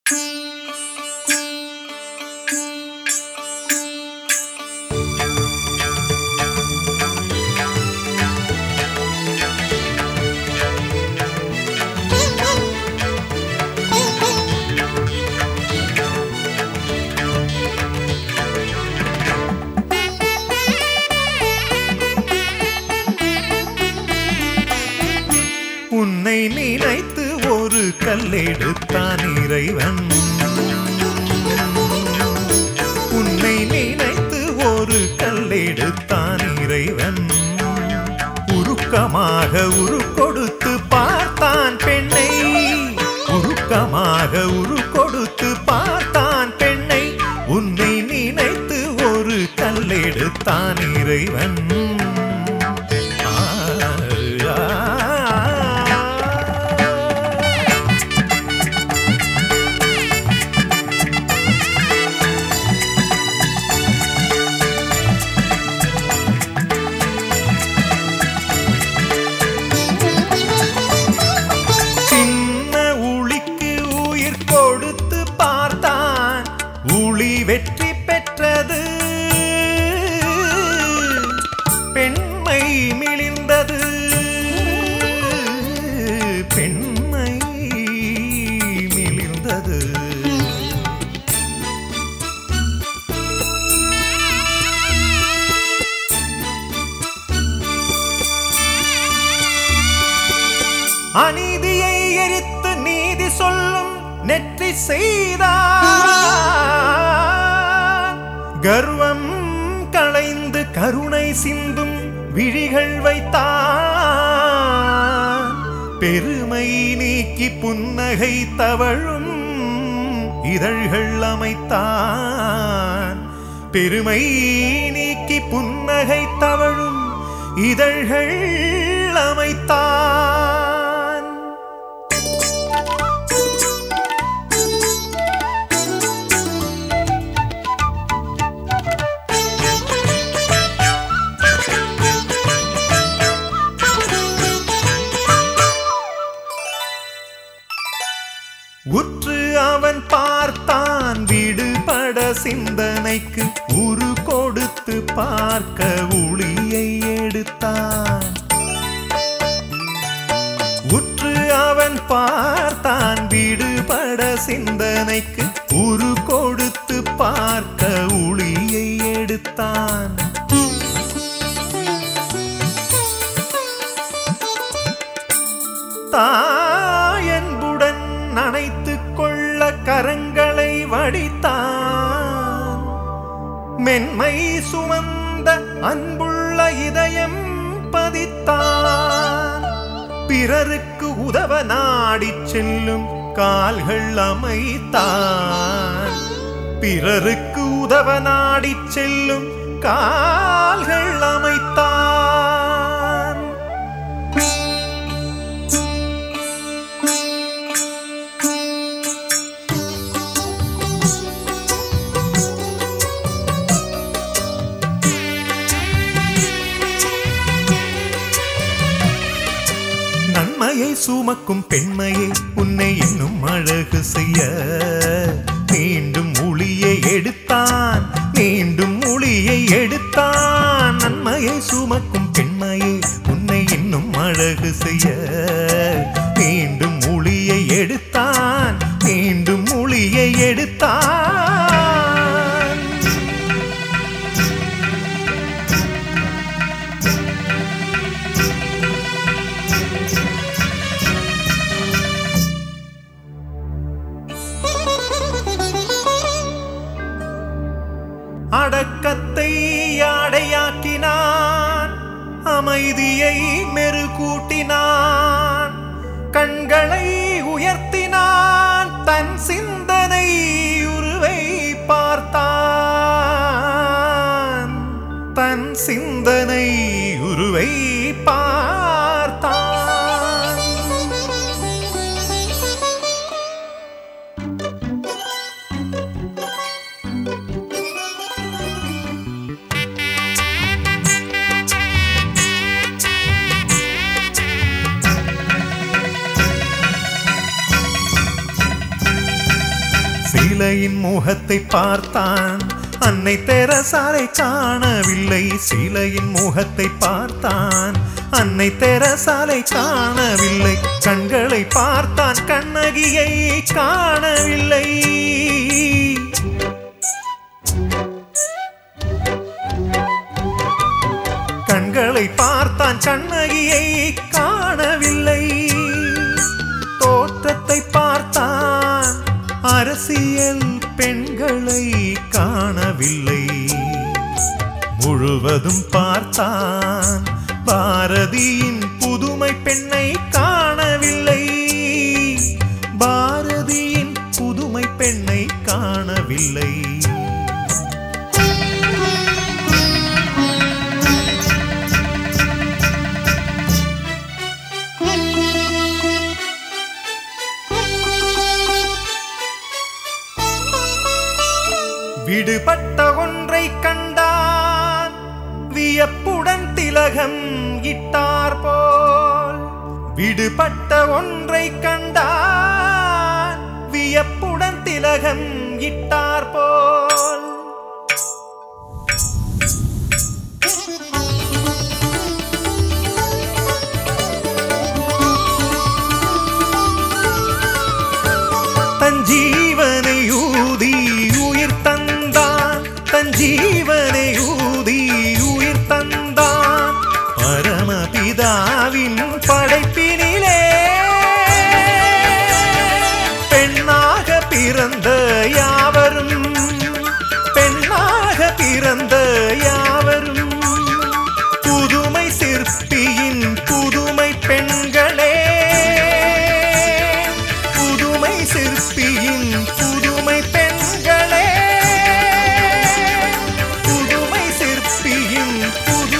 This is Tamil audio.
உன்னை நினைத்து ஒரு கல்லெடுத்தான் இறைவன் உன்னை நினைத்து ஒரு கல்லெடுத்தான் இறைவன் உருக்கமாக உரு கொடுத்து பார்த்தான் பெண்ணை உருக்கமாக உரு கொடுத்து பார்த்தான் பெண்ணை உன்னை நினைத்து ஒரு கல்லெடுத்தான் இறைவன் ஆ, ஆ, ஆ. சின்ன உளிக்கு உயிர் கொடுத்து பார்த்தான் உளி வெற்றி பெற்றது பெண்மை மிளிர்ந்தது பெண்மை மிளிர்ந்தது அநீதியை எரித்து நீதி சொல்லும் நெற்றி செய்தார் கர்வம் களைந்து கருணை சிந்தும் விழிகள் வைத்தான் பெருமை நீக்கி புன்னகை தவழும் இதழ்கள் அமைத்தான் பெருமை நீக்கி புன்னகை தவழும் இதழ்கள் அமைத்தான் உற்று அவன் பார்த்தான் விடுபட சிந்தனைக்கு உரு கொடுத்து பார்க்க உளியை எடுத்தான் உற்று அவன் பார்த்தான் விடுபட சிந்தனைக்கு உரு கொடுத்து பார்க்க உளியை எடுத்தான் தாயன்புடன் அணைத்துக் கொள்ள கரங்களை வடித்தான் மென்மை சுமந்த அன்புள்ள இதயம் பதித்தான் பிறருக்கு உதவ நாடிச் செல்லும் கால்கள் அமைத்தான் பிறருக்கு உதவ நாடிச் செல்லும் கால்கள் அமைத்தான் நன்மையை சுமக்கும் பெண்மையை உன்னை இன்னும் அழகு செய்ய மீண்டும் ஒளியை எடுத்தான் மீண்டும் ஒளியை எடுத்தான் நன்மையை சுமக்கும் பெண்மையை உன்னை இன்னும் அழகு செய்ய மீண்டும் ஒளியை எடுத்தான் மீண்டும் ஒளியை எடுத்தான் அடக்கத்தை யாடையாக்கினான் அமைதியை மெருகூட்டினான் கண்களை உயர்த்தினான் தன் சிந்தனை உருவை பார்த்தான் தன் சிந்தனை உருவை பார்த்தான் சிலையின் முகத்தை பார்த்தான் அன்னை தெரசாலை காணவில்லை சிலையின் முகத்தை பார்த்தான் அன்னை தெரசாலை காணவில்லை கண்களை பார்த்தான் கண்ணகியை காணவில்லை கண்களை பார்த்தான் கண்ணகியை காணவில்லை தோற்றத்தை பார்த்தான் அரசியல் பெண்களை காணவில்லை முழுவதும் பார்த்தான் பாரதியின் புதுமை பெண்ணை காணவில்லை பாரதியின் புதுமை பெண்ணை காணவில்லை விடுபட்ட ஒன்றை கண்டான் வியப்புடன் திலகம் இட்டார் போல் விடுபட்ட ஒன்றை கண்டான் வியப்புடன் திலகம் இட்டார் போல் தன் ஜீவனை ஊதி உயிர் தந்தான் தன் ஜீவனை ஊதி உயிர் தந்தான் பரமபிதாவின் படைப்பினிலே பெண்ணாக பிறந்த யாவரும் பெண்ணாக பிறந்த யாவரும் புதுமை சிற்பியின் புதுமை பெண்களே புதுமை சிற்பியின் புதுமை பெண்களே புதுமை சிற்பியின் புது